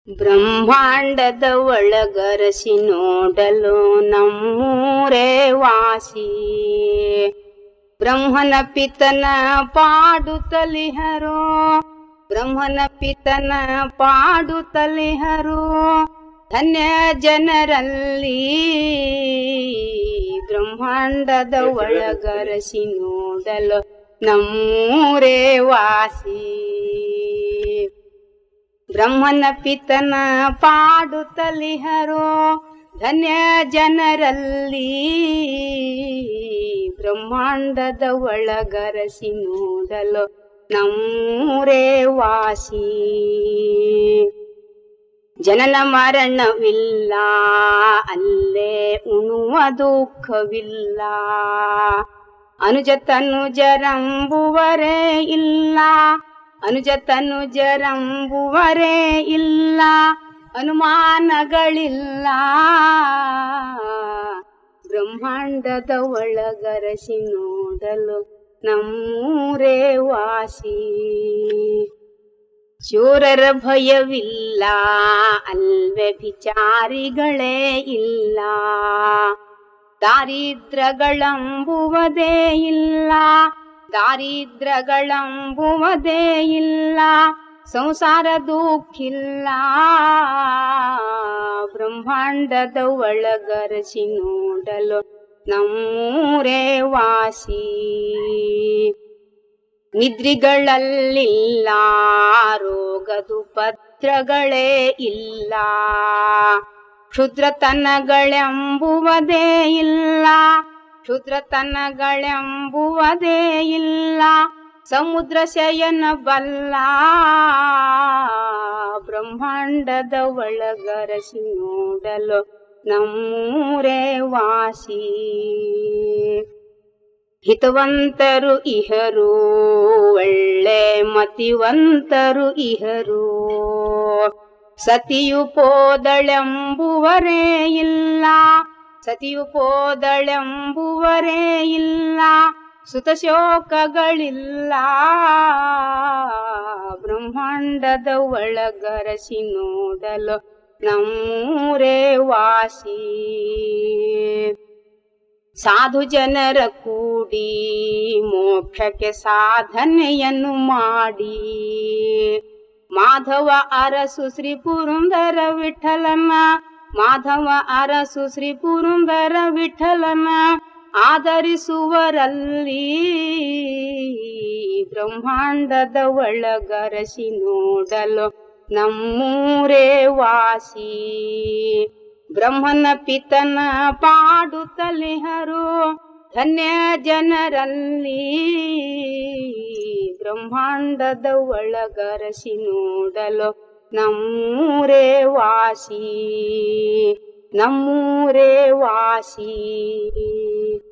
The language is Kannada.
ಬ್ರಹ್ಮಾಂಡದ ಒಳಗರಸಿ ನೋಡಲು ನಮ್ಮೂರೇ ವಾಸಿ ಬ್ರಹ್ಮನ ಪಿತನ ಪಾಡುತ್ತಲಿಹರು ಬ್ರಹ್ಮನ ಪಿತನ ಪಾಡುತ್ತಲಿಹರು ಧನ್ಯ ಜನರಲ್ಲಿ ಬ್ರಹ್ಮಾಂಡದ ಒಳಗರಸಿ ನೋಡಲು ನಮ್ಮೂರೇ ವಾಸಿ ಬ್ರಹ್ಮನ ಪಿತನ ಪಾಡುತ್ತಲಿಹರು ಧನ್ಯ ಜನರಲ್ಲಿ ಬ್ರಹ್ಮಾಂಡದ ಒಳಗರಸಿ ನೋಡಲು ನಮ್ಮೂರೇ ವಾಸಿ ಜನನ ಮರಣವಿಲ್ಲ ಅಲ್ಲೇ ಉಣುವ ದುಃಖವಿಲ್ಲ ಅನುಜ ತನುಜರಂಬುವರೇ ಇಲ್ಲ ಅನುಜ ತನುಜರಂಬುವರೇ ಇಲ್ಲ ಅನುಮಾನಗಳಿಲ್ಲ ಬ್ರಹ್ಮಾಂಡದ ಒಳಗರಸಿ ನೋಡಲು ನಮ್ಮೂರೇ ವಾಸಿ ಚೋರರ ಭಯವಿಲ್ಲ ಅಲ್ವೇ ವಿಚಾರಿಗಳೇ ಇಲ್ಲ ದಾರಿದ್ರಗಳಂಬುವುದೇ ಇಲ್ಲ ದಾರಿದ್ರಗಳಂಬುವುದೇ ಇಲ್ಲ ಸಂಸಾರ ದುಃಖಿಲ್ಲ ಬ್ರಹ್ಮಾಂಡದ ಒಳಗರಸಿ ನೋಡಲು ನಮ್ಮೂರೇ ವಾಸಿ ನಿದ್ರಿಗಳಲ್ಲಿಲ್ಲ ರೋಗದು ಪತ್ರಗಳೇ ಇಲ್ಲ ಕ್ಷುದ್ರತನಗಳೆಂಬುವುದೇ ಇಲ್ಲ ಕ್ಷುದ್ರತನಗಳೆಂಬುವುದೇ ಇಲ್ಲ ಸಮುದ್ರ ಶಯನ ಬಲ್ಲ ಬ್ರಹ್ಮಾಂಡದ ಒಳಗರಸಿ ನೋಡಲು ನಮ್ಮೂರೇ ವಾಸಿ ಹಿತವಂತರು ಇಹರು ಒಳ್ಳೆ ಮತಿವಂತರು ಇಹರು ಸತಿಯು ಪೋದಳೆಂಬುವರೇ ಇಲ್ಲ ಸತಿಯು ಪೋದಳೆಂಬುವರೇ ಇಲ್ಲ ಸುತಶೋಕಗಳಿಲ್ಲ ಬ್ರಹ್ಮಾಂಡದ ಒಳಗರಸಿ ನೋಡಲು ನಮ್ಮೂರೇ ವಾಸಿ ಸಾಧು ಜನರ ಕೂಡಿ ಮೋಕ್ಷಕ್ಕೆ ಸಾಧನೆಯನ್ನು ಮಾಡಿ ಮಾಧವ ಅರಸು ಶ್ರೀ ಪುರಂದರ ವಿಠಲನ ಮಾಧವ ಅರಸು ಶ್ರೀ ಪುರಂದರ ವಿಠಲನ ಆಧರಿಸುವರಲ್ಲಿ ಬ್ರಹ್ಮಾಂಡದ ಒಳಗರಸಿ ನೋಡಲು ನಮ್ಮೂರೇ ವಾಸಿ ಬ್ರಹ್ಮನ ಪಿತನ ಪಾಡುತ್ತಲಿಹರು ಧನ್ಯ ಜನರಲ್ಲಿ ಬ್ರಹ್ಮಾಂಡದ ಒಳಗರಸಿ ನೋಡಲು ನಮ್ಮೂರೇ ವಾಸಿ ನಮ್ಮೂರೇ ವಾಸಿ